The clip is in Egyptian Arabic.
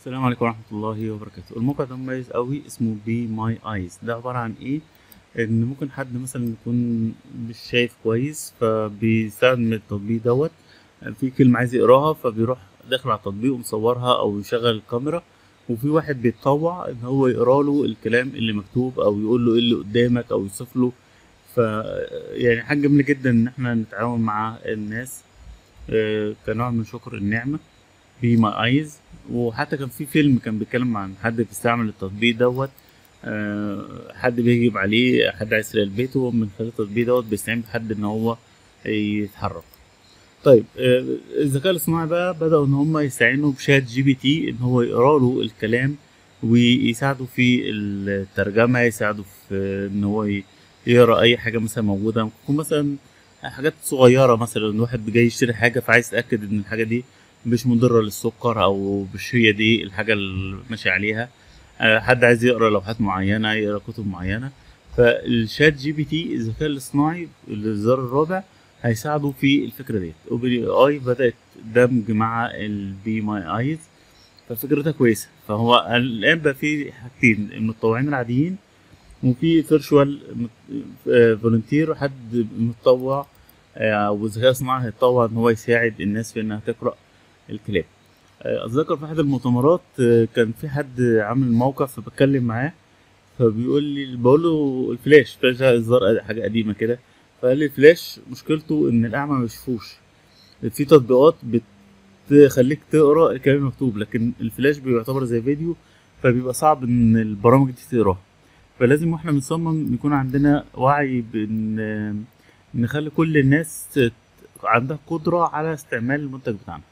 السلام عليكم ورحمة الله وبركاته الموقع ده مميز قوي اسمه بي ماي ايز ده عبارة عن ايه ان ممكن حد مثلا يكون مش شايف كويس فبيستخدم التطبيق دوت في كلمة عايز يقراها فبيروح داخل على التطبيق ومصورها او يشغل الكاميرا وفي واحد بيتطوع ان هو يقرا له الكلام اللي مكتوب او يقول له ايه اللي قدامك او يوصف له ف يعني حاجة جميلة جدا ان احنا نتعاون مع الناس آه، كنوع من شكر النعمة بي ماي ايز وحتى كان في فيلم كان بيتكلم عن حد بيستعمل التطبيق دوت آه، حد بيهجم عليه حد عايز يسرق بيته من خلال التطبيق دوت بيستعين بحد ان هو يتحرك طيب آه، الذكاء الاصطناعي بقى بدأوا ان هم يستعينوا بشات جي بي تي ان هو يقرا له الكلام ويساعده في الترجمة يساعده في ان هو ي- يقرا اي حاجة مثلا موجودة ممكن تكون مثلا حاجات صغيرة مثلا واحد جاي يشتري حاجة فعايز يتأكد ان الحاجة دي مش مضرة للسكر او مش هي دي الحاجة اللي ماشي عليها آه، حد عايز يقرا لوحات معينة يقرا كتب معينة فالشات جي بي تي الذكاء الاصطناعي الإصدار الرابع هيساعده في الفكرة ديت اوبن اي بدأت دمج مع البي ماي ايز ففكرتها كويسة فهو الآن بقى في حاجتين المتطوعين العاديين وفي فيرشوال فولنتير حد متطوع آه، او الذكاء الصناعي هيتطوع ان هو يساعد الناس في انها تقرا الكلاب آه، اتذكر في احد المؤتمرات آه، كان في حد عامل موقع فبتكلم معاه فبيقول لي بقول له الفلاش فلاش ده اصدار حاجه قديمه كده فقال لي الفلاش مشكلته ان الاعمى ما يشوفوش في تطبيقات بتخليك تقرا الكلام المكتوب لكن الفلاش بيعتبر زي فيديو فبيبقى صعب ان البرامج دي تقراها فلازم واحنا بنصمم يكون عندنا وعي بان نخلي كل الناس عندها قدرة على استعمال المنتج بتاعنا